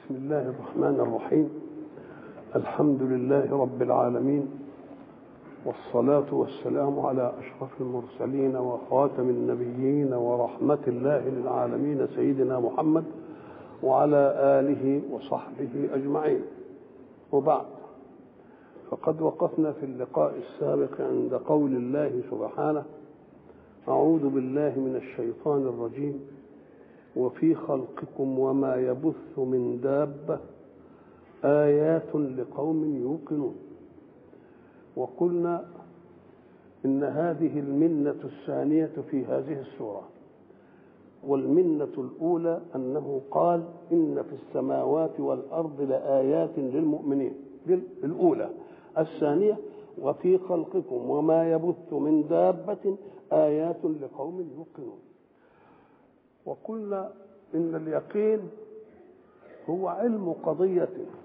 بسم الله الرحمن الرحيم الحمد لله رب العالمين والصلاة والسلام على أشرف المرسلين وخاتم النبيين ورحمة الله للعالمين سيدنا محمد وعلى آله وصحبه أجمعين وبعد فقد وقفنا في اللقاء السابق عند قول الله سبحانه أعوذ بالله من الشيطان الرجيم وفي خلقكم وما يبث من دابة آيات لقوم يوقنون وقلنا إن هذه المنة الثانية في هذه السورة والمنة الأولى أنه قال إن في السماوات والأرض لآيات للمؤمنين الأولى الثانية وفي خلقكم وما يبث من دابة آيات لقوم يوقنون وقلنا إن اليقين هو علم قضية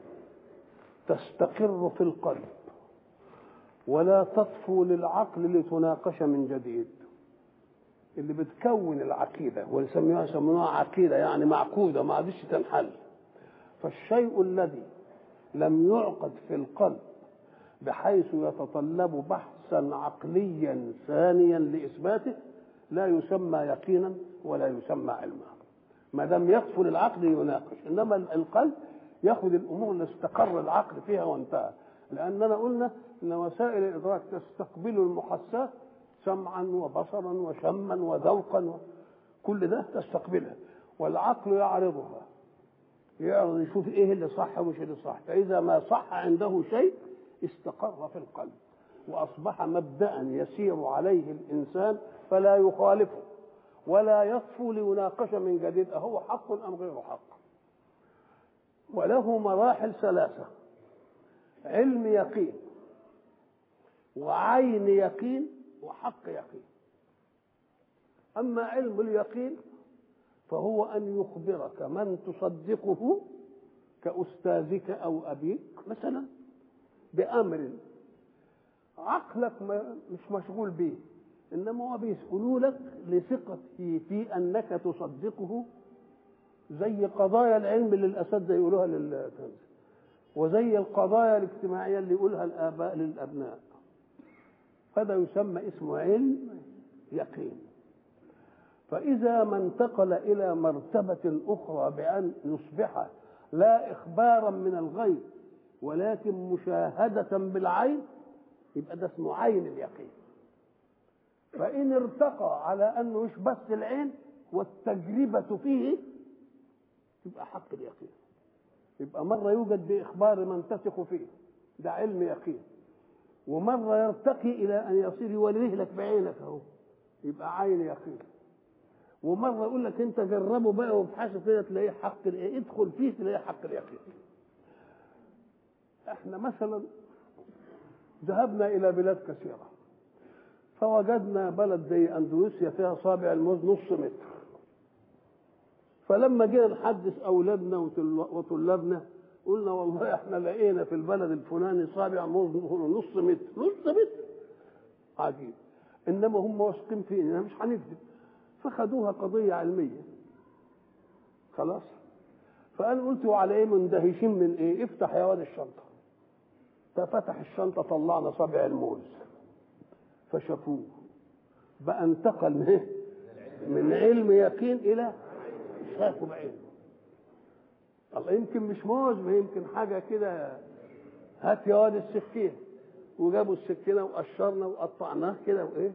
تستقر في القلب ولا تطفو للعقل لتناقش من جديد اللي بتكون العقيده ويسموها يسمونها عقيده يعني معقوده ما عادش تنحل فالشيء الذي لم يعقد في القلب بحيث يتطلب بحثا عقليا ثانيا لاثباته لا يسمى يقينا ولا يسمى علما ما دام يطفو للعقل يناقش انما القلب ياخذ الامور اللي استقر العقل فيها وانتهى لاننا قلنا ان وسائل الادراك تستقبل المحسات سمعا وبصرا وشما وذوقا كل ده تستقبلها والعقل يعرضها يعرض يشوف ايه اللي صح ومش اللي صح فاذا ما صح عنده شيء استقر في القلب واصبح مبدا يسير عليه الانسان فلا يخالفه ولا يطفو ليناقش من جديد أهو حق أم غير حق وله مراحل ثلاثة علم يقين وعين يقين وحق يقين أما علم اليقين فهو أن يخبرك من تصدقه كأستاذك أو أبيك مثلا بأمر عقلك مش مشغول به انما هو بيسالوا لك لثقته في انك تصدقه زي قضايا العلم اللي الاساتذه يقولوها للتلاميذ وزي القضايا الاجتماعيه اللي يقولها الاباء للابناء هذا يسمى اسمه علم يقين فاذا ما انتقل الى مرتبه اخرى بان يصبح لا اخبارا من الغيب ولكن مشاهده بالعين يبقى ده اسمه عين اليقين فإن ارتقى على أنه مش بس العين والتجربة فيه يبقى حق اليقين يبقى مرة يوجد بإخبار من تثق فيه ده علم يقين ومرة يرتقي إلى أن يصير يوليه لك بعينك أهو يبقى عين يقين ومرة يقول لك أنت جربه بقى وابحثه كده تلاقيه حق ادخل فيه تلاقيه حق اليقين احنا مثلا ذهبنا إلى بلاد كثيرة فوجدنا بلد زي اندونيسيا فيها صابع الموز نص متر فلما جينا نحدث اولادنا وطلابنا قلنا والله احنا لقينا في البلد الفلاني صابع موز نص متر نص متر عجيب انما هم واثقين فينا مش هنكذب فخدوها قضيه علميه خلاص فانا قلت وعلى ايه مندهشين من ايه افتح يا واد الشنطه ففتح الشنطه طلعنا صابع الموز فشافوه بقى انتقل من ايه؟ من علم يقين الى شافوا بعينه الله يمكن مش موز ما يمكن حاجه كده هات يا واد السكين وجابوا السكينه وقشرنا وقطعناه كده وايه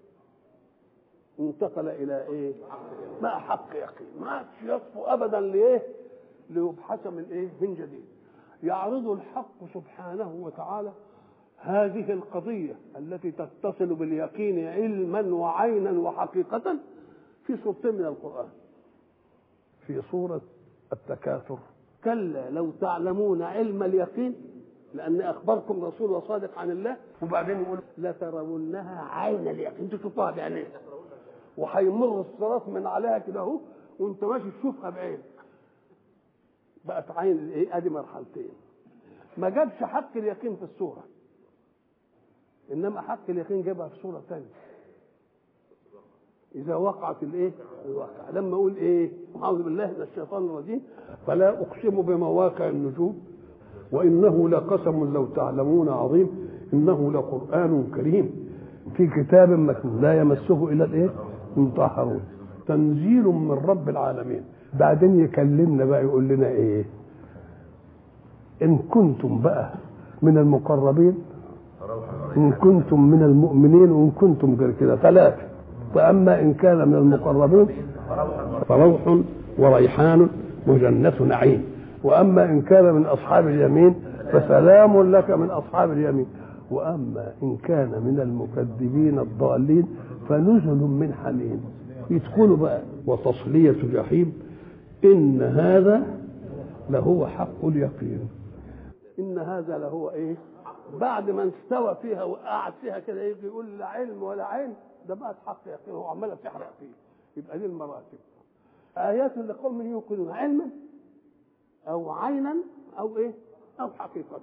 انتقل الى ايه بقى حق يقين ما عادش يصفو ابدا لايه ليبحث من ايه من جديد يعرض الحق سبحانه وتعالى هذه القضية التي تتصل باليقين علما وعينا وحقيقة في سورتين من القرآن في سورة التكاثر كلا لو تعلمون علم اليقين لأن أخبركم رسول وصادق عن الله وبعدين يقول لترونها عين اليقين انتوا تشوفوها بعينيك وهيمر الصراط من عليها كده اهو وانت ماشي تشوفها بعينك بقت عين ايه ادي مرحلتين ما جابش حق اليقين في السوره انما حق اليقين جابها في صوره ثانيه اذا وقعت الايه الواقع لما اقول ايه اعوذ بالله من الشيطان الرجيم فلا اقسم بمواقع النجوم وانه لقسم لو تعلمون عظيم انه لقران كريم في كتاب مكنون لا يمسه الا الايه المطهرون تنزيل من رب العالمين بعدين يكلمنا بقى يقول لنا ايه ان كنتم بقى من المقربين ان كنتم من المؤمنين وان كنتم غير كده ثلاثه فاما ان كان من المقربين فروح وريحان وجنة نعيم واما ان كان من اصحاب اليمين فسلام لك من اصحاب اليمين واما ان كان من المكذبين الضالين فنزل من حميم يدخلوا بقى وتصلية جحيم إن هذا لهو حق اليقين إن هذا لهو إيه بعد ما استوى فيها وقعد فيها كده يجي يقول لا علم ولا عين ده بقى حق يقين هو عمالة تحرق فيه يبقى دي المراتب آيات لقوم يوقنون علما أو عينا أو إيه أو حقيقة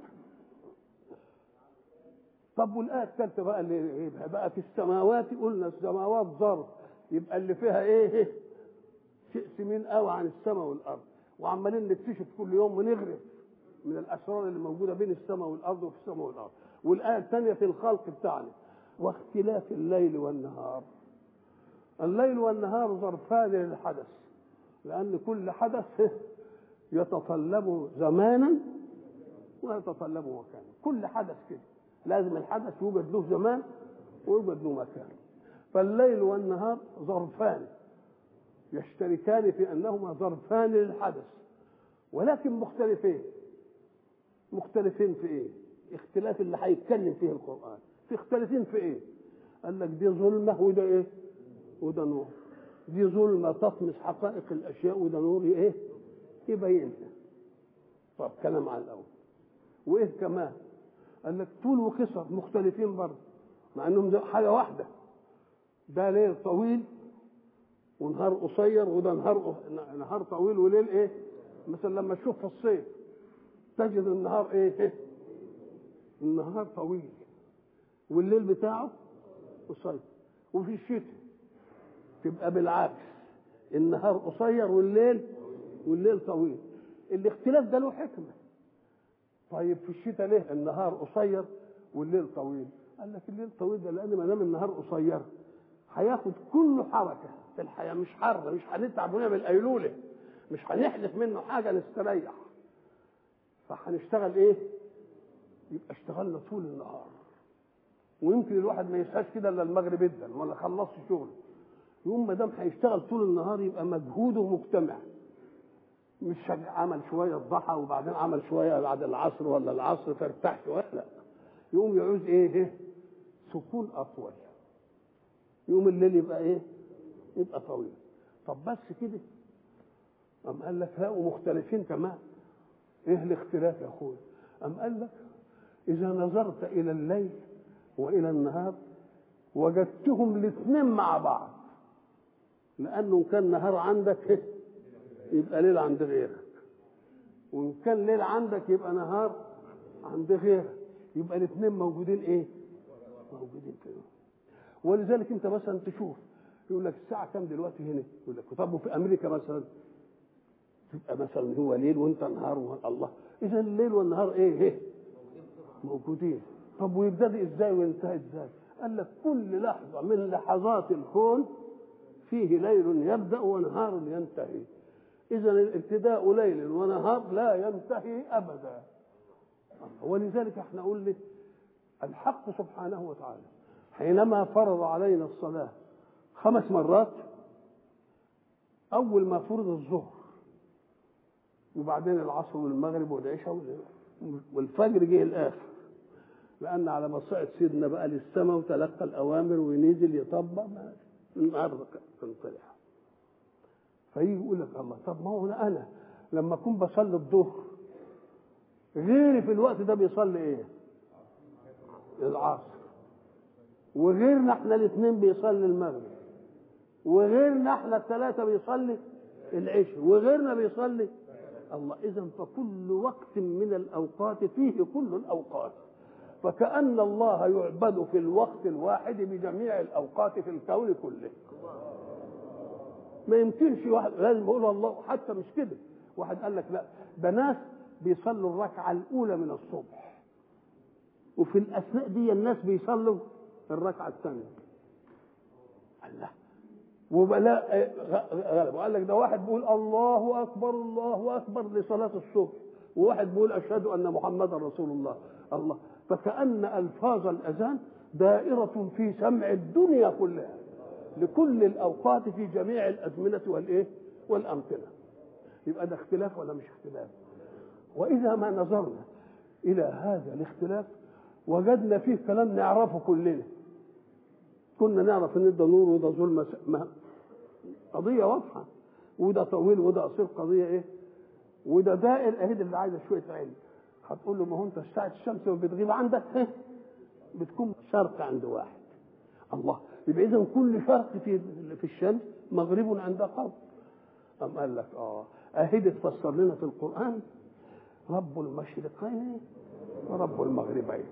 طب والآية الثالثة بقى اللي يجيبها بقى في السماوات قلنا السماوات ظرف يبقى اللي فيها ايه شيء سمين قوي عن السماء والارض وعمالين نكتشف كل يوم ونغرف من الاسرار اللي موجوده بين السماء والارض وفي السماء والارض والايه الثانيه في الخلق بتاعنا واختلاف الليل والنهار الليل والنهار ظرفان للحدث لان كل حدث يتطلب زمانا ويتطلب مكانا كل حدث كده لازم الحدث يوجد له زمان ويوجد له مكان فالليل والنهار ظرفان يشتركان في انهما ظرفان للحدث ولكن مختلفين مختلفين في ايه اختلاف اللي هيتكلم فيه القران في اختلافين في ايه قال لك دي ظلمه وده ايه وده نور دي ظلمه تطمس حقائق الاشياء وده نور ايه يبينها طب كلام على الاول وايه كمان قال لك طول وقصر مختلفين برضه مع انهم حاجه واحده ده ليل طويل ونهار قصير وده نهار نهار طويل وليل ايه مثلا لما تشوف في الصيف تجد النهار ايه النهار طويل والليل بتاعه قصير وفي الشتاء تبقى بالعكس النهار قصير والليل والليل طويل الاختلاف ده له حكمه طيب في الشتاء ليه النهار قصير والليل طويل قال لك الليل طويل ده لان ما دام النهار قصير هياخد كل حركه في الحياه مش حر مش هنتعب ونعمل ايلوله مش هنحدث منه حاجه نستريح فهنشتغل ايه يبقى اشتغلنا طول النهار ويمكن الواحد ما يصحاش كده الا المغرب جدا ولا خلصش شغله يقوم ما دام هيشتغل طول النهار يبقى مجهوده مجتمع مش عمل شويه الضحى وبعدين عمل شويه بعد العصر ولا العصر فارتاح شويه لا يقوم يعوز ايه سكون اطول يقوم الليل يبقى ايه يبقى طويل طب بس كده أم قال لك لا ومختلفين كمان ايه الاختلاف يا اخويا أم قال لك اذا نظرت الى الليل والى النهار وجدتهم الاثنين مع بعض لانه كان نهار عندك يبقى ليل عند غيرك وان كان ليل عندك يبقى نهار عند غيرك يبقى الاثنين موجودين ايه موجودين كده ولذلك انت مثلا تشوف يقول لك الساعه كام دلوقتي هنا يقول لك طب وفي امريكا مثلا تبقى مثلا هو ليل وانت نهار الله اذا الليل والنهار ايه ايه موجودين طب ويبتدي ازاي وينتهي ازاي قال لك كل لحظه من لحظات الكون فيه ليل يبدا ونهار ينتهي اذا الابتداء ليل ونهار لا ينتهي ابدا ولذلك احنا قلنا الحق سبحانه وتعالى حينما فرض علينا الصلاه خمس مرات اول ما فرض الظهر وبعدين العصر والمغرب والعشاء والفجر جه الاخر لان على ما صعد سيدنا بقى للسماء وتلقى الاوامر ونزل يطبق النهارده كان طلع فيجي يقول لك الله طب ما هو انا لما اكون بصلي الظهر غيري في الوقت ده بيصلي ايه؟ العصر وغيرنا احنا الاثنين بيصلي المغرب وغيرنا احنا الثلاثه بيصلي العشاء وغيرنا بيصلي الله اذا فكل وقت من الاوقات فيه كل الاوقات فكأن الله يعبد في الوقت الواحد بجميع الأوقات في الكون كله ما يمكنش واحد لازم يقول الله حتى مش كده واحد قال لك لا ده ناس بيصلوا الركعه الاولى من الصبح وفي الاثناء دي الناس بيصلوا الركعه الثانيه الله وبلا غلب وقال لك ده واحد بيقول الله اكبر الله اكبر لصلاه الصبح وواحد بيقول اشهد ان محمدا رسول الله الله فكأن ألفاظ الأذان دائرة في سمع الدنيا كلها لكل الأوقات في جميع الأزمنة والإيه والأمكنة يبقى ده اختلاف ولا مش اختلاف وإذا ما نظرنا إلى هذا الاختلاف وجدنا فيه كلام نعرفه كلنا كنا نعرف ان ده نور وده ظلمة قضية واضحة وده طويل وده قصير قضية ايه وده دائر اهي اللي عايزه شويه علم هتقول له ما هو انت ساعه الشمس بتغيب عندك إيه؟ بتكون شرق عند واحد الله يبقى اذا كل شرق في في الشمس مغرب عند قوم أم قال لك اه اهي تفسر لنا في القران رب المشرقين ورب المغربين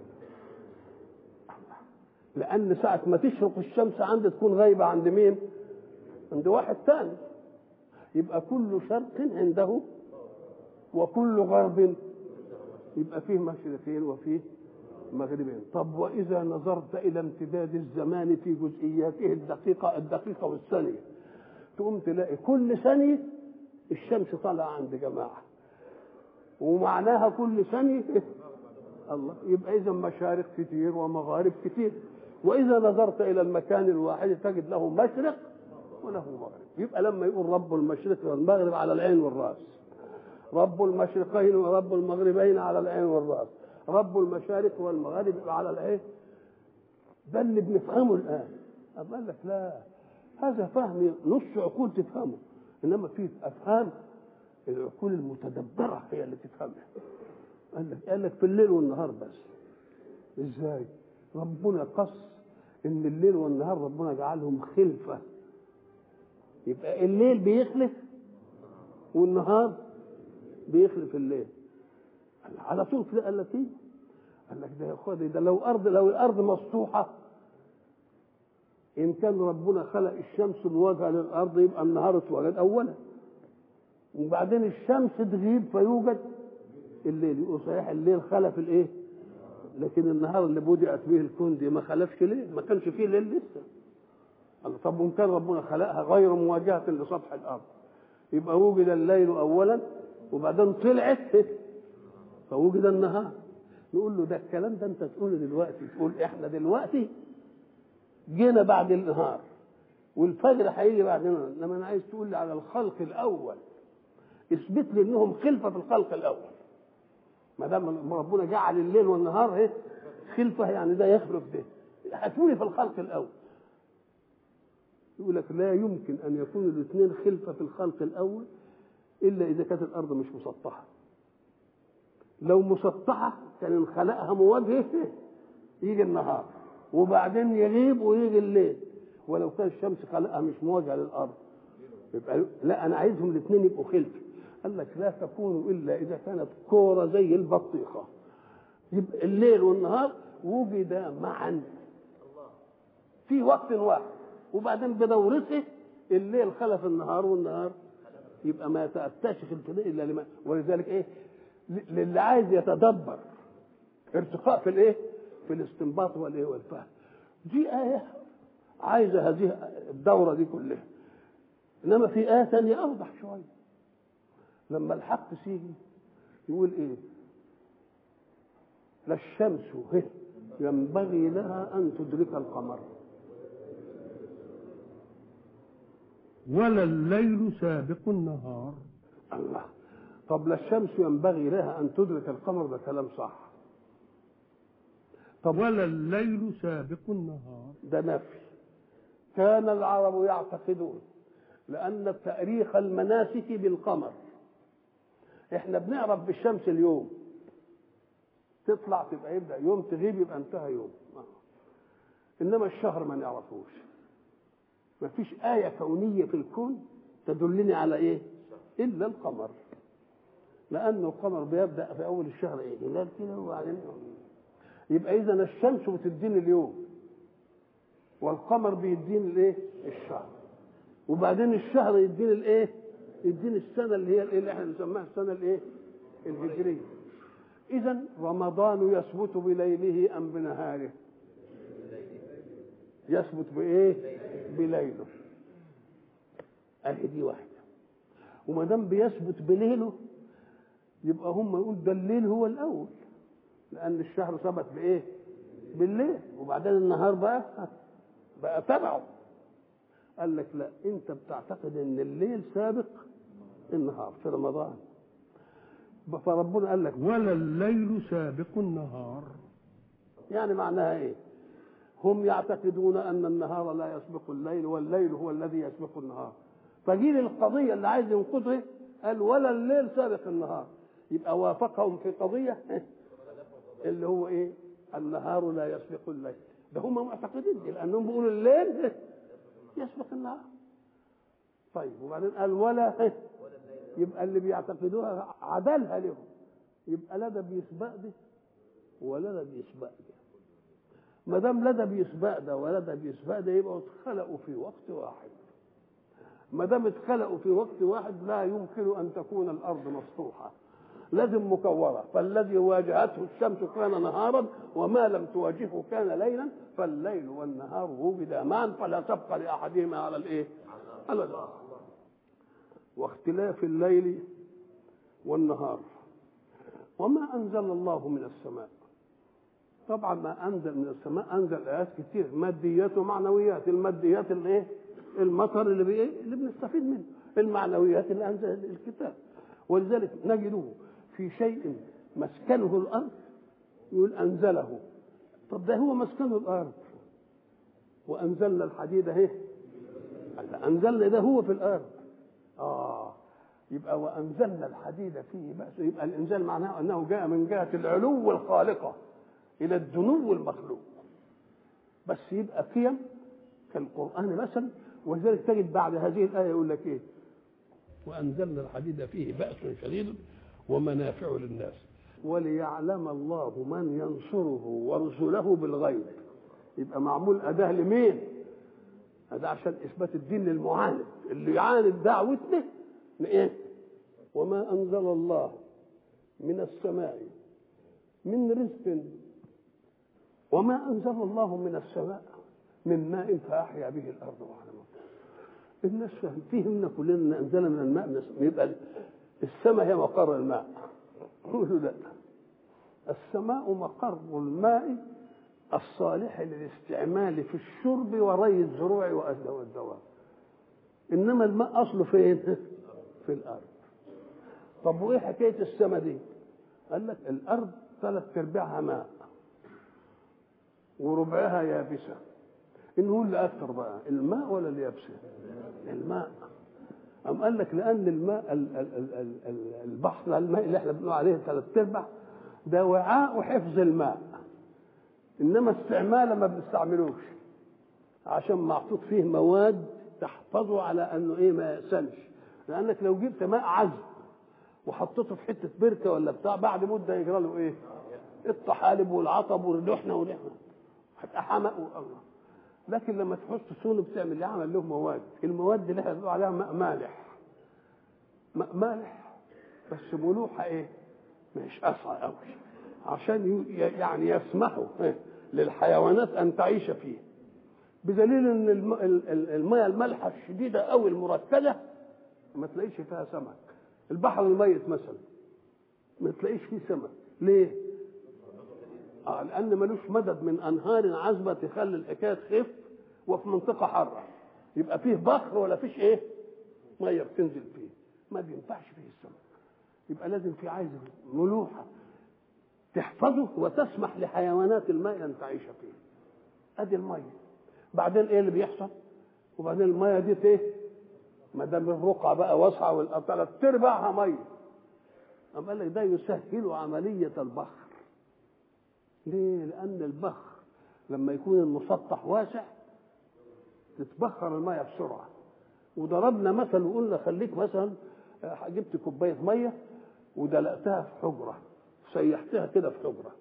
لان ساعه ما تشرق الشمس عندي تكون غايبه عند مين عند واحد ثاني يبقى كل شرق عنده وكل غرب يبقى فيه مشرقين وفيه مغربين طب واذا نظرت الى امتداد الزمان في جزئياته الدقيقه الدقيقه والثانيه تقوم تلاقي كل ثانيه الشمس طالعه عند جماعه ومعناها كل ثانيه الله يبقى اذا مشارق كتير ومغارب كتير واذا نظرت الى المكان الواحد تجد له مشرق وله مغرب يبقى لما يقول رب المشرق والمغرب على العين والراس رب المشرقين ورب المغربين على العين والراس رب المشارق والمغارب على العين ده اللي بنفهمه الان أم قال لك لا هذا فهم نص عقول تفهمه انما في افهام العقول المتدبره هي اللي تفهمها قال لك قال لك في الليل والنهار بس ازاي ربنا قص ان الليل والنهار ربنا جعلهم خلفه يبقى الليل بيخلف والنهار بيخلف الليل على طول كده قال لك ايه؟ قال لك ده يا اخويا ده لو ارض لو الارض مسطوحه ان كان ربنا خلق الشمس مواجهه للارض يبقى النهار اتوجد اولا وبعدين الشمس تغيب فيوجد الليل يقول صحيح الليل خلف الايه؟ لكن النهار اللي بدأت به الكون دي ما خلفش ليل ما كانش فيه ليل لسه الله طب وان كان ربنا خلقها غير مواجهه لسطح الارض يبقى وجد الليل اولا وبعدين طلعت فوجد النهار نقول له ده الكلام ده انت تقوله دلوقتي تقول احنا دلوقتي جينا بعد النهار والفجر هيجي بعد النهار انما انا عايز تقول لي على الخلق الاول اثبت لي انهم خلفه في الخلق الاول ما دام ربنا جعل الليل والنهار ايه خلفه يعني ده يخلف ده هاتولي في الخلق الاول يقول لك لا يمكن ان يكون الاثنين خلفه في الخلق الاول الا اذا كانت الارض مش مسطحه لو مسطحه كان انخلقها مواجهه يجي النهار وبعدين يغيب ويجي الليل ولو كان الشمس خلقها مش مواجهه للارض يبقى لا انا عايزهم الاثنين يبقوا خلف قال لك لا تكون الا اذا كانت كوره زي البطيخه يبقى الليل والنهار وجدا معا في وقت واحد وبعدين بدورته الليل خلف النهار والنهار يبقى ما يتأتاش في الابتداء الا لما ولذلك ايه للي عايز يتدبر ارتقاء في الايه في الاستنباط والايه والفهم دي ايه عايزه هذه الدوره دي كلها انما في ايه ثانيه اوضح شويه لما الحق سيجي يقول ايه لا الشمس هي ينبغي لها ان تدرك القمر ولا الليل سابق النهار الله طب لا الشمس ينبغي لها ان تدرك القمر ده كلام صح طب ولا الليل سابق النهار ده نفي كان العرب يعتقدون لان تاريخ المناسك بالقمر احنا بنعرف بالشمس اليوم تطلع تبقى يبدا يوم تغيب يبقى انتهى يوم انما الشهر ما نعرفوش ما فيش آية كونية في الكون تدلني على إيه؟ إلا القمر لأنه القمر بيبدأ في أول الشهر إيه؟ هلال كده وبعدين يبقى إذا الشمس بتديني اليوم والقمر بيديني الإيه؟ الشهر وبعدين الشهر يديني الايه يديني السنه اللي هي الايه اللي احنا بنسميها السنه الايه الهجريه اذا رمضان يثبت بليله ام بنهاره يثبت بايه بليله اهي دي واحده وما دام بيثبت بليله يبقى هم يقول ده الليل هو الاول لان الشهر ثبت بايه بالليل وبعدين النهار بقى بقى تبعه قال لك لا انت بتعتقد ان الليل سابق النهار في رمضان فربنا قال لك ولا الليل سابق النهار يعني معناها ايه هم يعتقدون ان النهار لا يسبق الليل والليل هو الذي يسبق النهار فجيل القضيه اللي عايز ينقضها قال ولا الليل سابق النهار يبقى وافقهم في قضيه اللي هو ايه النهار لا يسبق الليل ده هم معتقدين دي لانهم بيقولوا الليل يسبق النهار طيب وبعدين قال ولا يبقى اللي بيعتقدوها عدلها لهم يبقى لا ده بيسبق ده ولا ده بيسبق ده ما دام لا ده بيسبق ده ولا ده بيسبق ده يبقوا اتخلقوا في وقت واحد ما دام اتخلقوا في وقت واحد لا يمكن ان تكون الارض مسطوحه لازم مكوره فالذي واجهته الشمس كان نهارا وما لم تواجهه كان ليلا فالليل والنهار وجدا معا فلا سبق لاحدهما على الايه؟ على الاخر واختلاف الليل والنهار وما انزل الله من السماء طبعا ما انزل من السماء انزل ايات كتير ماديات ومعنويات الماديات اللي ايه المطر اللي بايه اللي بنستفيد منه المعنويات اللي انزل الكتاب ولذلك نجده في شيء مسكنه الارض يقول انزله طب ده هو مسكنه الارض وانزلنا الحديد اهي انزلنا ده هو في الارض اه يبقى وانزلنا الحديد فيه بأس يبقى الانزال معناه انه جاء من جهه العلو الخالقه الى الدنو المخلوق بس يبقى قيم كالقران مثلا ولذلك تجد بعد هذه الايه يقول لك ايه وانزلنا الحديد فيه باس شديد ومنافع للناس وليعلم الله من ينصره ورسله بالغيب يبقى معمول اداه لمين هذا عشان اثبات الدين للمعاند اللي يعاند دعوتنا ايه وما انزل الله من السماء من رزق وما انزل الله من السماء من ماء فاحيا به الارض بعد موتها الناس فهمنا كلنا انزل من الماء من السماء يبقى السماء هي مقر الماء قولوا لا السماء مقر الماء الصالح للاستعمال في الشرب وري الزروع والدواب انما الماء اصله فين في الارض طب وايه حكايه السماء دي قال لك الارض ثلاث ارباعها ماء وربعها يابسه ان هو اللي اكثر بقى الماء ولا اليابسه الماء أم قال لك لأن الماء ال- ال- ال- ال- ال- البحر الماء اللي احنا بنقول عليه ثلاث أرباع ده وعاء حفظ الماء إنما استعماله ما بنستعملوش عشان محطوط فيه مواد تحفظه على انه ايه ما يأسنش لانك لو جبت ماء عذب وحطيته في حته بركه ولا بتاع بعد مده يجرى له ايه؟ الطحالب والعطب واللحنه ولحنه هتبقى حمق الله لكن لما تحط سون بتعمل ايه؟ عمل له مواد المواد اللي احنا بنقول عليها ماء مالح ماء مالح بس ملوحه ايه؟ مش اسرع قوي عشان ي- يعني يسمحوا إيه؟ للحيوانات ان تعيش فيه بدليل ان الم- ال- ال- المياه المالحه الشديده قوي المركزه ما تلاقيش فيها سمك البحر الميت مثلا ما تلاقيش فيه سمك ليه؟ آه لان ملوش مدد من انهار عذبه تخلي الحكايه تخف وفي منطقه حاره يبقى فيه بحر ولا فيش ايه؟ ميه بتنزل فيه ما بينفعش فيه السمك يبقى لازم في عايز ملوحه تحفظه وتسمح لحيوانات الماء ان تعيش فيه ادي الميه بعدين ايه اللي بيحصل وبعدين الميه دي ايه ما دام الرقعه بقى واسعه والثلاث ارباعها ميه أم قال لك ده يسهل عمليه البخر ليه لان البخر لما يكون المسطح واسع تتبخر الميه بسرعه وضربنا مثل وقلنا خليك مثلا آه، جبت كوبايه ميه ودلقتها في حجره سيحتها كده في حجره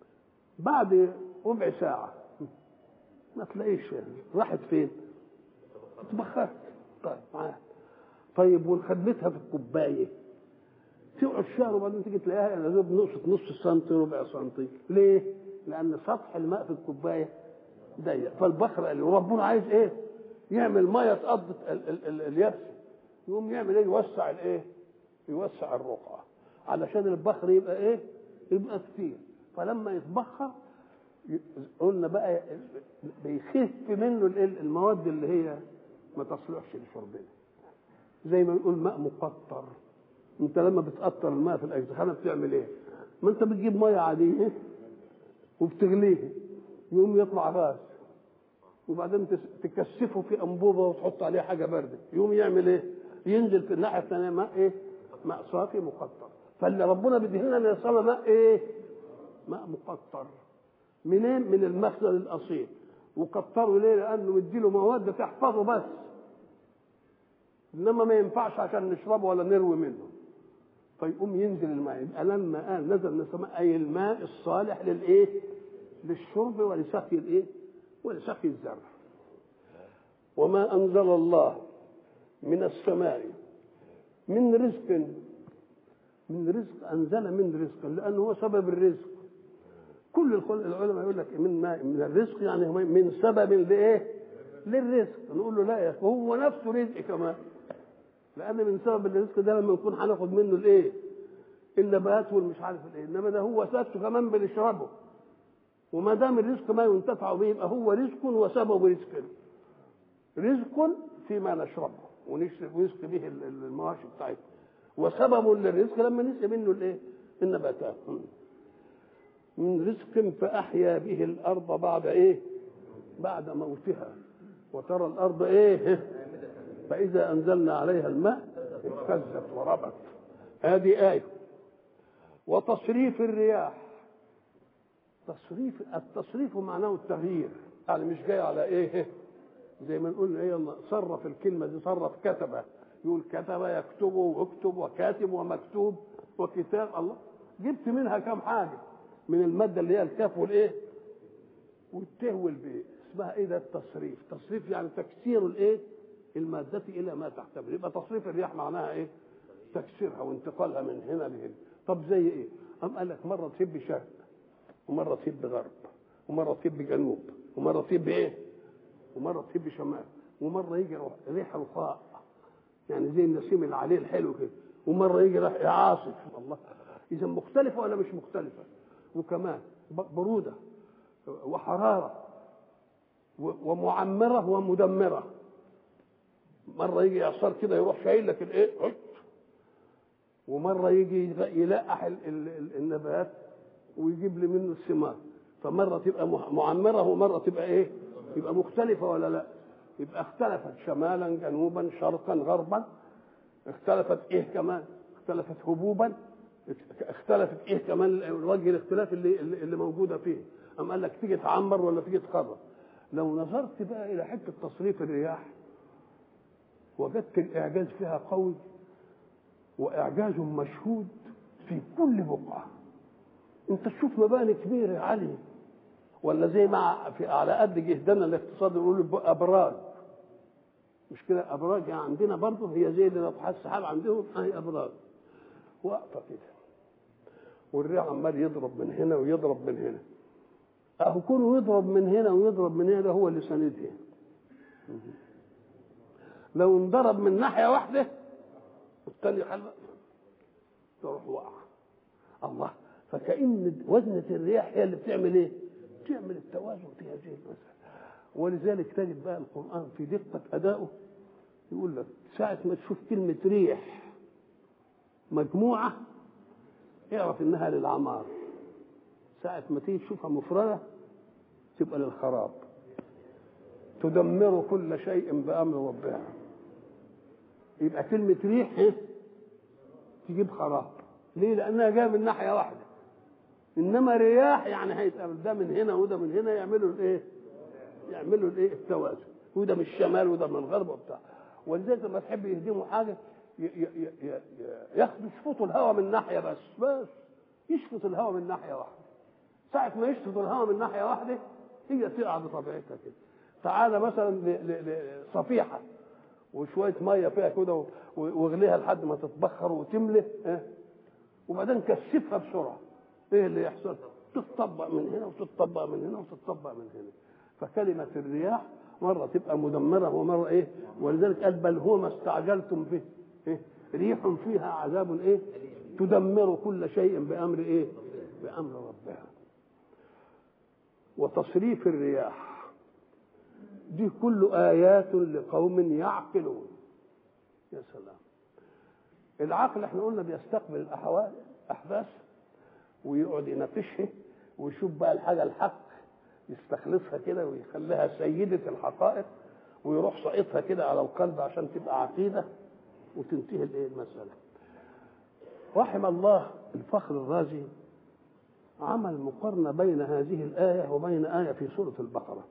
بعد ربع ساعه ما تلاقيش راحت فين اتبخرت طيب معاك طيب وخدمتها في الكوبايه تقعد شهر وبعدين تيجي تلاقيها يا دوب نقصت نص سنتي ربع سنتي ليه؟ لان سطح الماء في الكوبايه ضيق فالبخر قال وربنا عايز ايه؟ يعمل ميه تقضي ال- ال- ال- اليبس يقوم يعمل ايه؟ يوسع الايه؟ يوسع الرقعه علشان البخر يبقى ايه؟ يبقى كتير فلما يتبخر ي- قلنا بقى بيخف منه الايه؟ المواد اللي هي ما تصلحش لشربنا زي ما يقول ماء مقطر انت لما بتقطر الماء في الاجزخانه بتعمل ايه؟ ما انت بتجيب ميه عاديه وبتغليه يقوم يطلع غاز وبعدين تس- تكثفه في انبوبه وتحط عليه حاجه بارده يقوم يعمل ايه؟ ينزل في الناحيه الثانيه ماء ايه؟ ماء صافي مقطر فاللي ربنا بيدينا من السماء ماء ايه؟ ماء مقطر منين؟ من المخزن الاصيل وكتره ليه؟ لانه مديله مواد تحفظه بس انما ما ينفعش عشان نشربه ولا نروي منه فيقوم ينزل الماء يبقى لما قال نزل من السماء اي الماء الصالح للايه؟ للشرب ولسقي الايه؟ ولسقي الزرع وما انزل الله من السماء من رزق من رزق انزل من رزق لانه هو سبب الرزق كل الخل- العلماء يقول لك من ما من الرزق يعني هو من سبب لايه؟ للرزق نقول له لا يا اخي هو نفسه رزق كمان لان من سبب الرزق ده لما نكون هناخد منه الايه؟ النبات والمش عارف الايه انما ده هو سبته كمان بنشربه وما دام الرزق ما ينتفع به يبقى هو رزق وسبب رزق رزق فيما نشربه ونشرب ونسقي به ال- ال- المواشي بتاعتنا وسبب للرزق لما نسقي منه الايه؟ النباتات من رزق فأحيا به الأرض بعد إيه؟ بعد موتها وترى الأرض إيه؟ فإذا أنزلنا عليها الماء اهتزت وربت هذه آية وتصريف الرياح تصريف التصريف معناه التغيير يعني مش جاي على ايه زي ما نقول ايه الله صرف الكلمه دي صرف كتب يقول كتب يكتب واكتب وكاتب ومكتوب وكتاب الله جبت منها كم حاجه من الماده اللي هي الكاف والايه والته والباء اسمها ايه ده التصريف تصريف يعني تكسير الايه المادة إلى ما تحتمل يبقى تصريف الرياح معناها إيه؟ تكسيرها وانتقالها من هنا لهنا طب زي إيه؟ أم قال لك مرة تهب شرق ومرة تهب غرب ومرة تهب جنوب ومرة تهب إيه؟ ومرة تهب شمال ومرة يجي ريح رخاء يعني زي النسيم اللي عليه الحلو كده ومرة يجي ريح عاصف الله إذا مختلفة ولا مش مختلفة؟ وكمان برودة وحرارة ومعمرة ومدمرة مرة يجي إعصار كده يروح شايل لك الإيه؟ عط. ومرة يجي يلقح ال- ال- ال- النبات ويجيب لي منه الثمار فمرة تبقى مع- معمرة ومرة تبقى إيه؟ يبقى مختلفة ولا لا؟ يبقى اختلفت شمالا جنوبا شرقا غربا اختلفت إيه كمان؟ اختلفت هبوبا اختلفت إيه كمان وجه الاختلاف اللي اللي اللي موجودة فيه أم قال لك تيجي تعمر ولا تيجي تخرب لو نظرت بقى إلى حتة تصريف الرياح وجدت الإعجاز فيها قوي وإعجاز مشهود في كل بقعة أنت تشوف مباني كبيرة عالية ولا زي ما في على قد جهدنا الاقتصاد يقولوا أبراج مش كده أبراج يعني عندنا برضه هي زي اللي نطحات السحاب عندهم هي أبراج واقفة كده والريح عمال يضرب من هنا ويضرب من هنا أهو كونه يضرب من هنا ويضرب من هنا ده هو اللي ساندها لو انضرب من ناحيه واحده والتاني خلق تروح واقعه الله فكأن وزنة الرياح هي اللي بتعمل ايه؟ بتعمل التوازن في هذه المسألة ولذلك تجد بقى القرآن في دقة أدائه يقول لك ساعة ما تشوف كلمة ريح مجموعة اعرف إنها للعمار ساعة ما تيجي تشوفها مفردة تبقى للخراب تدمر كل شيء بأمر ربها يبقى كلمة ريح إيه؟ تجيب خراب ليه؟ لأنها جاية من ناحية واحدة إنما رياح يعني هيتقابل ده من هنا وده من هنا يعملوا الإيه؟ يعملوا الإيه؟ التوازن وده من الشمال وده من الغرب وبتاع ولذلك لما تحب يهدموا حاجة ي- ي- ي- ي- ياخدوا يشفطوا الهواء من ناحية بس بس يشفط الهواء من ناحية واحدة ساعة ما يشفط الهواء من ناحية واحدة هي تقع بطبيعتها كده تعالى مثلا ل- ل- لصفيحة وشويه ميه فيها كده و- واغليها لحد ما تتبخر وتملى اه؟ وبعدين كثفها بسرعه ايه اللي يحصل تتطبق من هنا وتتطبق من هنا وتتطبق من هنا فكلمه الرياح مره تبقى مدمره ومره ايه ولذلك قال بل هو ما استعجلتم به إيه؟ ريح فيها عذاب ايه تدمر كل شيء بامر ايه بامر ربها وتصريف الرياح دي كل ايات لقوم يعقلون يا سلام العقل احنا قلنا بيستقبل الاحوال احداث ويقعد يناقشها ويشوف بقى الحاجه الحق يستخلصها كده ويخليها سيده الحقائق ويروح ساقطها كده على القلب عشان تبقى عقيده وتنتهي الايه المساله رحم الله الفخر الرازي عمل مقارنه بين هذه الايه وبين ايه في سوره البقره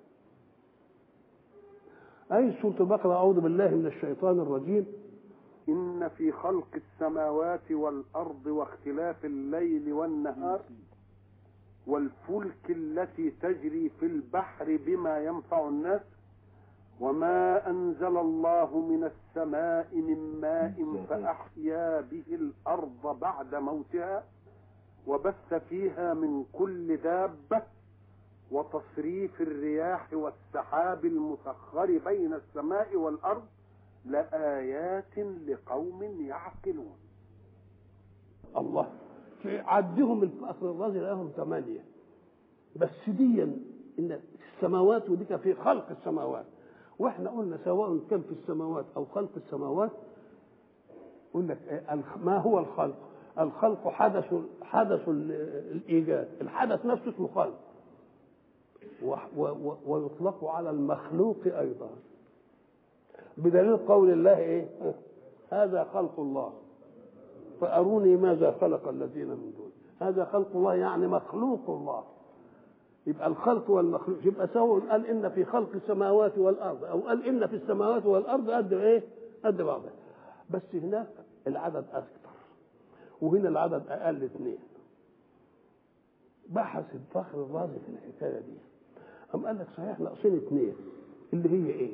اي سوره البقره اعوذ بالله من الشيطان الرجيم إن في خلق السماوات والأرض واختلاف الليل والنهار والفلك التي تجري في البحر بما ينفع الناس وما أنزل الله من السماء من ماء فأحيا به الأرض بعد موتها وبث فيها من كل دابة وتصريف الرياح والسحاب المسخر بين السماء والأرض لآيات لقوم يعقلون الله في عدهم الفخر الرازي لهم ثمانية بس ديا ان السماوات وديك في خلق السماوات واحنا قلنا سواء كان في السماوات او خلق السماوات يقول لك إيه، الخ- ما هو الخلق؟ الخلق حدث حدث ال- الايجاد، الحدث نفسه اسمه خلق و- و- و- ويطلق على المخلوق ايضا بدليل قول الله ايه؟ هذا خلق الله فأروني ماذا خلق الذين من دون هذا خلق الله يعني مخلوق الله يبقى الخلق والمخلوق يبقى سواء قال ان في خلق السماوات والارض او قال ان في السماوات والارض قد ايه؟ قد بعضها بس هناك العدد اكثر وهنا العدد اقل اثنين بحث الفخر الرازي في الحكايه دي قام قال لك صحيح ناقصين اثنين اللي هي ايه؟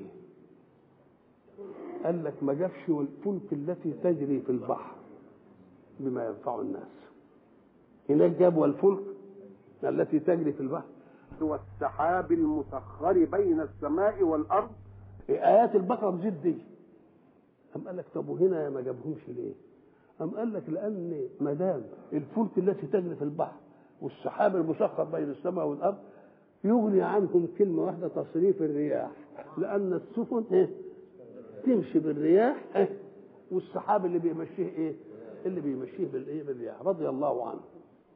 قال لك ما جابش والفلك التي تجري في البحر بما ينفع الناس هناك جاب والفلك التي تجري في البحر والسحاب المسخر بين السماء والأرض ايات البقره بزيد دي قام قال لك طب وهنا ما جابهمش ليه؟ قام قال لك لان ما دام الفلك التي تجري في البحر والسحاب المسخر بين السماء والارض يغني عنهم كلمه واحده تصريف الرياح لان السفن ايه؟ تمشي بالرياح ايه؟ والسحاب اللي بيمشيه ايه؟ اللي بيمشيه بالايه؟ بالرياح رضي الله عنه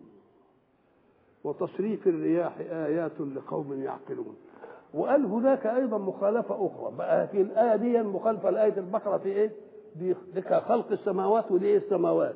وتصريف الرياح آيات لقوم يعقلون وقال هناك أيضا مخالفة أخرى بقى في الآية دي مخالفة لآية البقرة في إيه؟ دي دي خلق السماوات ودي إيه السماوات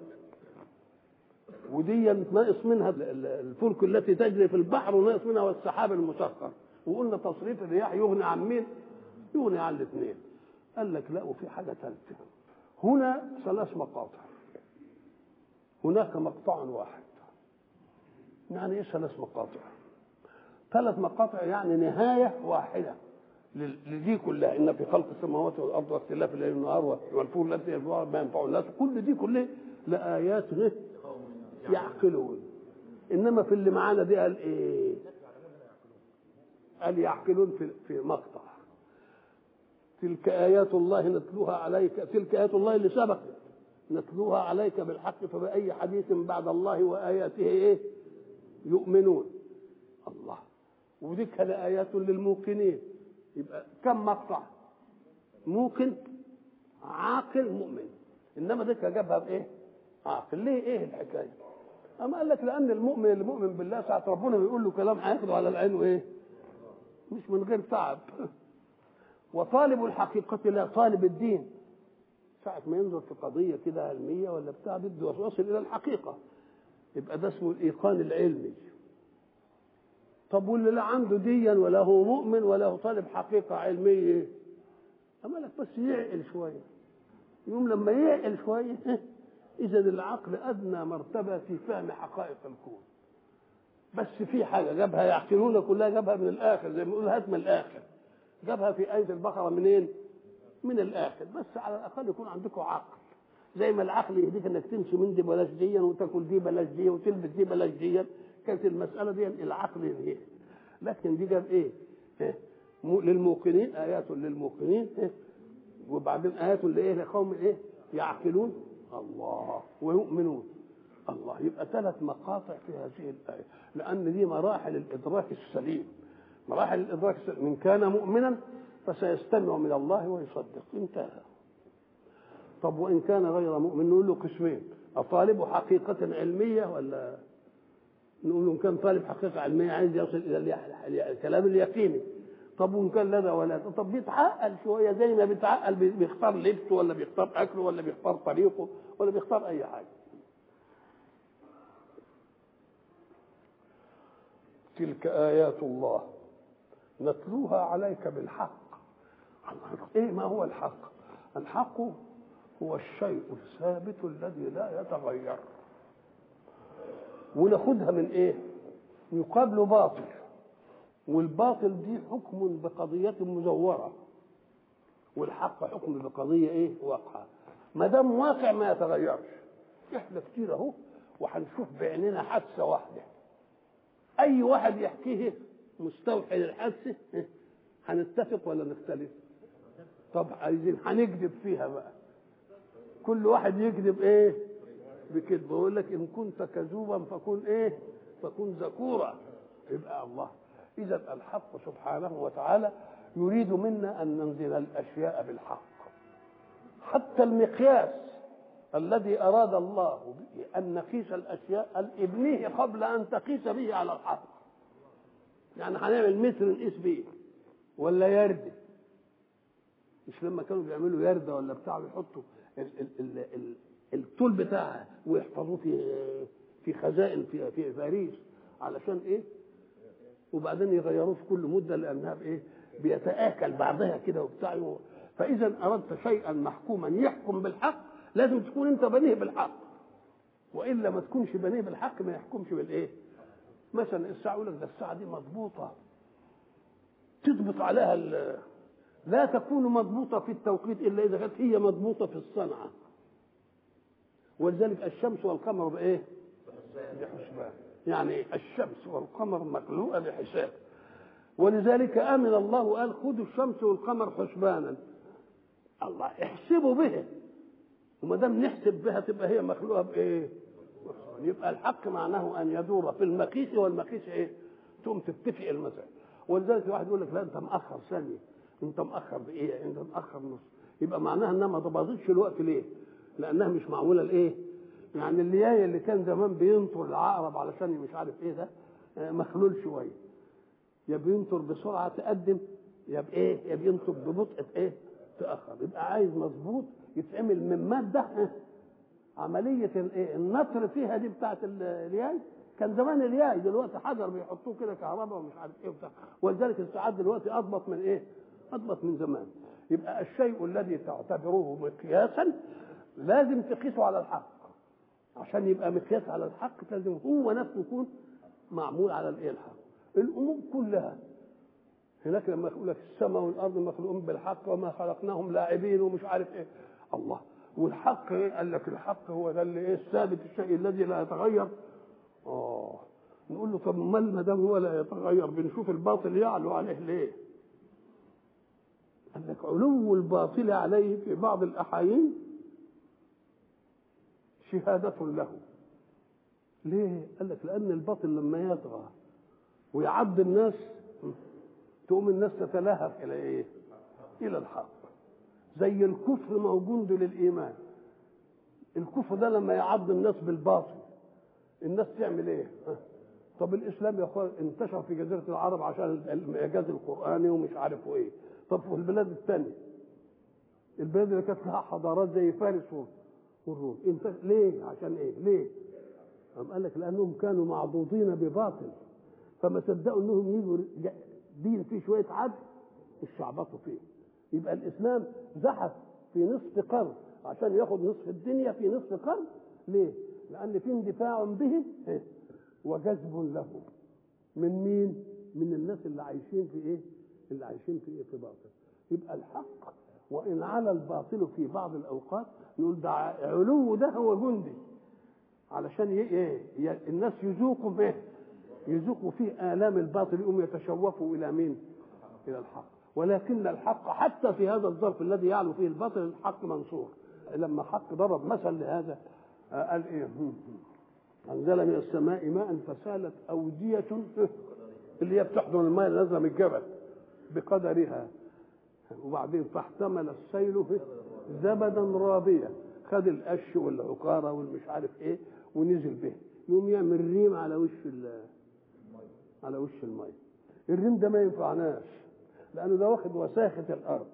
ودي ناقص منها ال- ال- الفلك التي تجري في البحر وناقص منها والسحاب المسخر وقلنا تصريف الرياح يغني عن مين؟ يغني عن الاثنين قال لك لا وفي حاجة ثالثة هنا ثلاث مقاطع هناك مقطع واحد يعني ايه ثلاث مقاطع ثلاث مقاطع يعني نهايه واحده لل- لدي كلها ان في خلق السماوات والارض واختلاف الليل والنهار والفول التي يدبر ما ينفع الناس كل دي كلها لايات غير يعقلون انما في اللي معانا دي قال ايه قال يعقلون في في مقطع تلك ايات الله نتلوها عليك تلك ايات الله اللي سبقت نتلوها عليك بالحق فبأي حديث بعد الله وآياته إيه؟ يؤمنون الله ودي كان آيات للموقنين يبقى كم مقطع موقن عاقل مؤمن إنما دي جابها بإيه؟ عاقل ليه إيه الحكاية؟ أما قال لك لأن المؤمن اللي مؤمن بالله ساعة ربنا بيقول له كلام هياخده على العين وإيه؟ مش من غير تعب وطالب الحقيقة لا طالب الدين ساعة ما ينظر في قضية كده علمية ولا بتاع بده يصل إلى الحقيقة يبقى ده اسمه الإيقان العلمي طب واللي لا عنده ديا ولا هو مؤمن ولا هو طالب حقيقة علمية أما لك بس يعقل شوية يوم لما يعقل شوية إذا العقل أدنى مرتبة في فهم حقائق الكون بس في حاجة جابها يعقلون كلها جابها من الآخر زي ما يقول هات من الآخر جابها في آية البقرة منين؟ من الاخر بس على الاقل يكون عندكم عقل زي ما العقل يهديك انك تمشي من دي بلاش دي وتاكل دي بلاش دي وتلبس دي بلاش دي كانت المساله دي العقل ينهيها لكن دي جاب ايه؟ إيه؟ مو- للموقنين ايات للموقنين إيه؟ وبعدين ايات لايه؟ لقوم ايه؟ يعقلون الله ويؤمنون الله يبقى ثلاث مقاطع في هذه الايه لان دي مراحل الادراك السليم مراحل الادراك السليم من كان مؤمنا فسيستمع من الله ويصدق انتهى طب وان كان غير مؤمن نقول له قسمين اطالب حقيقه علميه ولا نقول له ان كان طالب حقيقه علميه عايز يصل الى الي- الكلام اليقيني طب وان كان لا ده ولا ده طب بيتعقل شويه زي ما بيتعقل بي- بيختار لبسه ولا بيختار اكله ولا بيختار طريقه ولا بيختار اي حاجه تلك ايات الله نتلوها عليك بالحق الله ايه ما هو الحق الحق هو الشيء الثابت الذي لا يتغير وناخدها من ايه يقابله باطل والباطل دي حكم بقضية مزورة والحق حكم بقضية ايه واقعة ما دام واقع ما يتغيرش احنا كتير اهو وهنشوف بعيننا حادثة واحدة اي واحد يحكيه مستوحي للحادثة إيه؟ هنتفق ولا نختلف طب عايزين هنكذب فيها بقى كل واحد يكذب ايه بكذب يقول لك ان كنت كذوبا فكن ايه فكن ذكورا يبقى الله اذا الحق سبحانه وتعالى يريد منا ان ننزل الاشياء بالحق حتى المقياس الذي اراد الله به ان نقيس الاشياء قال ابنيه قبل ان تقيس به على الحق يعني هنعمل متر نقيس بيه ولا يرد مش لما كانوا بيعملوا يردة ولا بتاع يحطوا ال ال ال ال الطول بتاعها ويحفظوه في في خزائن في في باريس علشان ايه؟ وبعدين يغيروه في كل مده لانها بايه؟ بيتاكل بعضها كده وبتاع فاذا اردت شيئا محكوما يحكم بالحق لازم تكون انت بنيه بالحق والا ما تكونش بنيه بالحق ما يحكمش بالايه؟ مثلا الساعه يقول لك ده الساعه دي مضبوطه تضبط عليها ال- لا تكون مضبوطة في التوقيت إلا إذا كانت هي مضبوطة في الصنعة ولذلك الشمس والقمر بإيه؟ بحسبان يعني الشمس والقمر مخلوقة بحساب ولذلك آمن الله وقال خذوا الشمس والقمر حسبانا الله احسبوا به وما دام نحسب بها تبقى هي مخلوقة بإيه؟ يبقى الحق معناه أن يدور في المقيس والمقيس إيه؟ تقوم تتفق المسائل ولذلك واحد يقول لك لا أنت مأخر ثانية انت مأخر بايه انت مأخر نص يبقى معناها انها ما تباظتش الوقت ليه لانها مش معموله لايه يعني الليايه اللي كان زمان بينطر العقرب علشان مش عارف ايه ده آه، مخلول شويه يا بينطر بسرعه تقدم يا بايه يا بينطر ببطء ايه تاخر يبقى عايز مظبوط يتعمل من ماده آه، عمليه الايه النطر فيها دي بتاعت ال- الياي كان زمان الياي دلوقتي حجر بيحطوه كده كهرباء ومش عارف ايه وبتاع ولذلك الساعات دلوقتي اضبط من ايه؟ اضبط من زمان يبقى الشيء الذي تعتبره مقياسا لازم تقيسه على الحق عشان يبقى مقياس على الحق لازم هو نفسه يكون معمول على الايه الحق الامور كلها هناك لما يقول لك السماء والارض مخلوقون بالحق وما خلقناهم لاعبين ومش عارف ايه الله والحق ايه قال لك الحق هو ده اللي ايه الثابت الشيء الذي لا يتغير اه نقول له طب امال ما دام هو لا يتغير بنشوف الباطل يعلو عليه ليه قال لك علو الباطل عليه في بعض الاحايين شهادة له ليه؟ قال لك لأن الباطل لما يطغى ويعض الناس تقوم الناس تتلهف إلى إيه؟ إلى الحق زي الكفر موجود للإيمان الكفر ده لما يعض الناس بالباطل الناس تعمل إيه؟ ها؟ طب الإسلام يا أخوان انتشر في جزيرة العرب عشان الإعجاز القرآني ومش عارف إيه طب في البلاد الثانية البلاد اللي كانت لها حضارات زي فارس والروم انت ليه عشان ايه ليه قام قال لك لانهم كانوا معضوضين بباطل فما صدقوا انهم يجوا دين فيه شويه عدل الشعبطوا فيه يبقى الاسلام زحف في نصف قرن عشان ياخد نصف الدنيا في نصف قرن ليه لان في اندفاع به إيه؟ وجذب له من مين من الناس اللي عايشين في ايه اللي عايشين في ايه في باطل يبقى الحق وإن على الباطل في بعض الأوقات نقول ده علو ده هو جندي علشان ي- ايه ي- الناس يذوقوا به يذوقوا فيه آلام الباطل يقوم يتشوفوا إلى مين؟ إلى الحق ولكن الحق حتى في هذا الظرف الذي يعلو فيه الباطل الحق منصور لما حق ضرب مثل لهذا آه، قال ايه انزل من السماء ماء فسالت اوديه اللي هي بتحضن الماء اللي نازله من الجبل بقدرها وبعدين فاحتمل السيل زبدا رابيا خد القش والعقاره والمش عارف ايه ونزل به يقوم يعمل ريم على وش ال- على وش الميه الريم ده ما ينفعناش لانه ده واخد وساخه الارض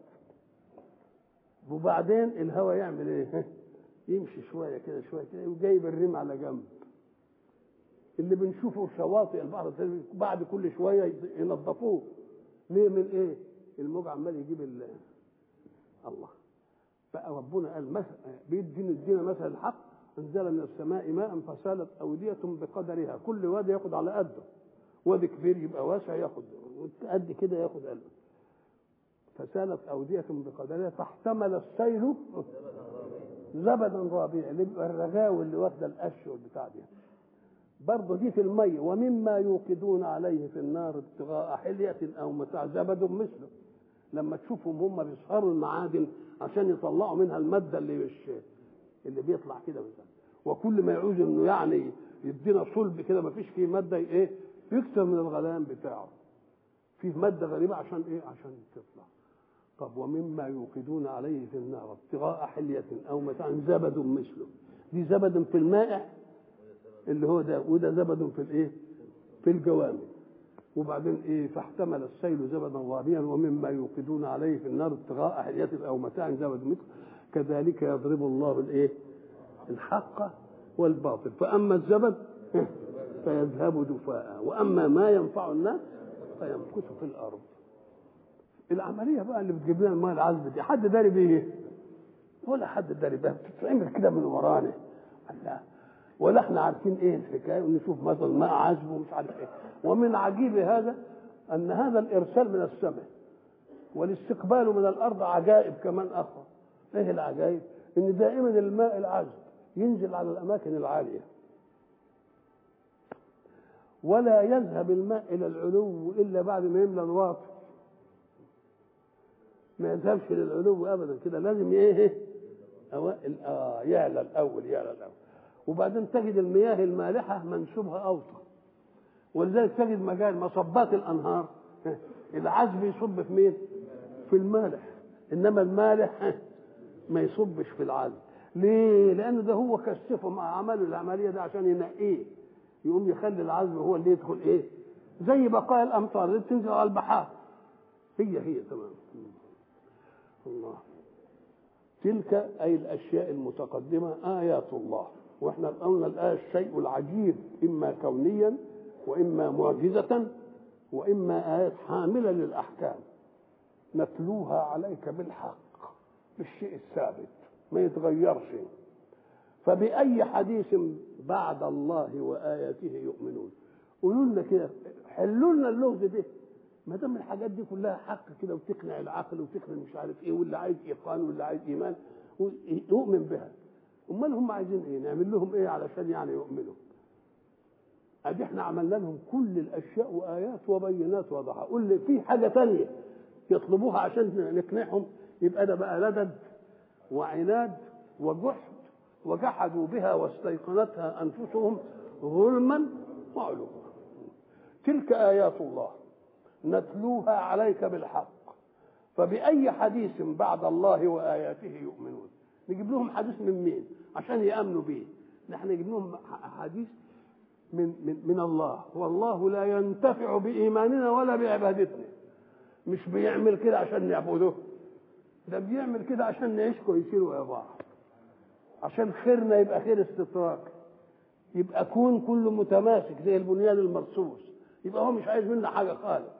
وبعدين الهواء يعمل ايه يمشي شويه كده شويه كده وجايب الريم على جنب اللي بنشوفه في شواطئ البحر بعد كل شويه ينظفوه ليه من ايه الموج عمال يجيب ال- الله بقى ربنا قال مثل بيدينا يدينا مثل الحق انزل من السماء ماء فسالت اوديه بقدرها كل وادي ياخد على قده وادي كبير يبقى واسع ياخد قد كده ياخد قلبه فسالت اوديه بقدرها فاحتمل السيل زبدا رابيا اللي بيبقى الرغاوي اللي واخده القش والبتاع دي برضه دي في المية ومما يوقدون عليه في النار ابتغاء حلية أو متاع زبد مثله لما تشوفهم هم بيسهروا المعادن عشان يطلعوا منها المادة اللي مش اللي بيطلع كده مثلا وكل ما يعوز انه يعني يدينا صلب كده ما فيش فيه مادة ايه يكتر من الغليان بتاعه فيه مادة غريبة عشان ايه عشان تطلع طب ومما يوقدون عليه في النار ابتغاء حلية أو متاع زبد مثله دي زبد في المائع اللي هو ده وده زبد في الايه في الجوامع وبعدين ايه فاحتمل السيل زبدا رابيا ومما يوقدون عليه في النار ابتغاء حلية او متاع زبد مثل كذلك يضرب الله الايه الحق والباطل فاما الزبد فيذهب دفاء واما ما ينفع الناس فيمكث في الارض العمليه بقى اللي بتجيب لنا الماء العذب دي حد داري بيه ولا حد داري بيها بتتعمل كده من ورانا الله ولا احنا عارفين ايه الحكايه ونشوف مثلا ماء عذب ومش عارف ايه ومن عجيب هذا ان هذا الارسال من السماء والاستقبال من الارض عجائب كمان اخرى ايه العجائب ان دائما الماء العذب ينزل على الاماكن العاليه ولا يذهب الماء الى العلو الا بعد ما يملى الواطي ما يذهبش للعلو ابدا كده لازم ايه أوائل آه يعلى الاول يعلى الاول وبعدين تجد المياه المالحه منسوبها اوطى ولذلك تجد مجال مصبات الانهار العذب يصب في مين؟ في المالح انما المالح ما يصبش في العذب ليه؟ لان ده هو كثفه مع عمله العمليه ده عشان ينقيه يقوم يخلي العذب هو اللي يدخل ايه؟ زي بقايا الامطار اللي بتنزل على البحار هي هي تمام الله تلك اي الاشياء المتقدمه ايات الله واحنا قلنا الآية الشيء العجيب إما كونيا وإما معجزة وإما آيات حاملة للأحكام نتلوها عليك بالحق بالشيء الثابت ما يتغيرش فبأي حديث بعد الله وآياته يؤمنون قولوا لنا كده حلوا لنا اللغز ده ما دام الحاجات دي كلها حق كده وتقنع العقل وتقنع مش عارف ايه واللي عايز ايقان واللي عايز ايمان يؤمن بها امال هم عايزين ايه نعمل لهم ايه علشان يعني يؤمنوا ادي احنا عملنا لهم كل الاشياء وايات وبينات واضحه قول لي في حاجه تانية يطلبوها عشان نقنعهم يبقى ده بقى لدد وعناد وجحد وجحدوا بها واستيقنتها انفسهم ظلما وعلوا تلك ايات الله نتلوها عليك بالحق فباي حديث بعد الله واياته يؤمنون نجيب لهم حديث من مين عشان يامنوا به نحن نجيب لهم حديث من من من الله والله لا ينتفع بايماننا ولا بعبادتنا مش بيعمل كده عشان نعبده ده بيعمل كده عشان نعيش كويسين ويا بعض عشان خيرنا يبقى خير استطراق يبقى كون كله متماسك زي البنيان المرصوص يبقى هو مش عايز منا حاجه خالص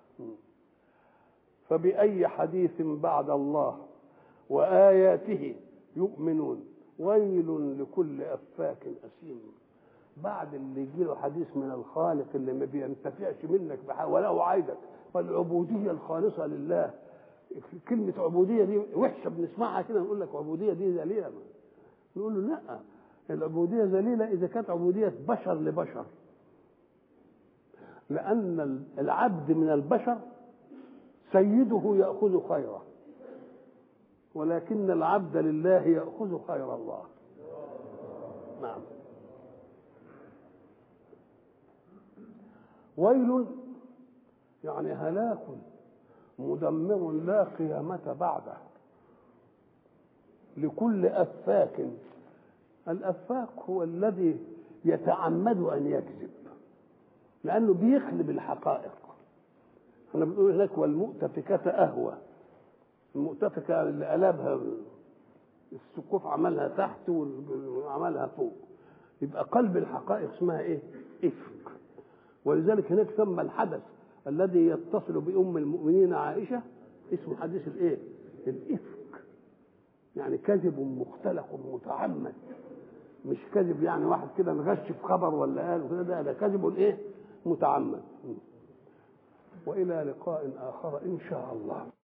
فبأي حديث بعد الله وآياته يؤمنون ويل لكل أفاك أثيم بعد اللي يجي له حديث من الخالق اللي ما بينتفعش منك بحاجة ولا عايدك فالعبودية الخالصة لله كلمة عبودية دي وحشة بنسمعها كده نقول لك عبودية دي ذليلة نقول له لا العبودية ذليلة إذا كانت عبودية بشر لبشر لأن العبد من البشر سيده يأخذ خيره ولكن العبد لله يأخذ خير الله نعم ويل يعني هلاك مدمر لا قيامة بعده لكل أفاك الأفاك هو الذي يتعمد أن يكذب لأنه بيخلب الحقائق احنا بنقول هناك والمؤتفكة أهوى المؤتفكة اللي قلبها السقوف عملها تحت وعملها فوق يبقى قلب الحقائق اسمها ايه؟ افك ولذلك هناك سمى الحدث الذي يتصل بأم المؤمنين عائشة اسمه حديث الايه؟ الإفك يعني كذب مختلق متعمد مش كذب يعني واحد كده نغش في خبر ولا قال وكده ده ده كذب ايه؟ متعمد والى لقاء اخر ان شاء الله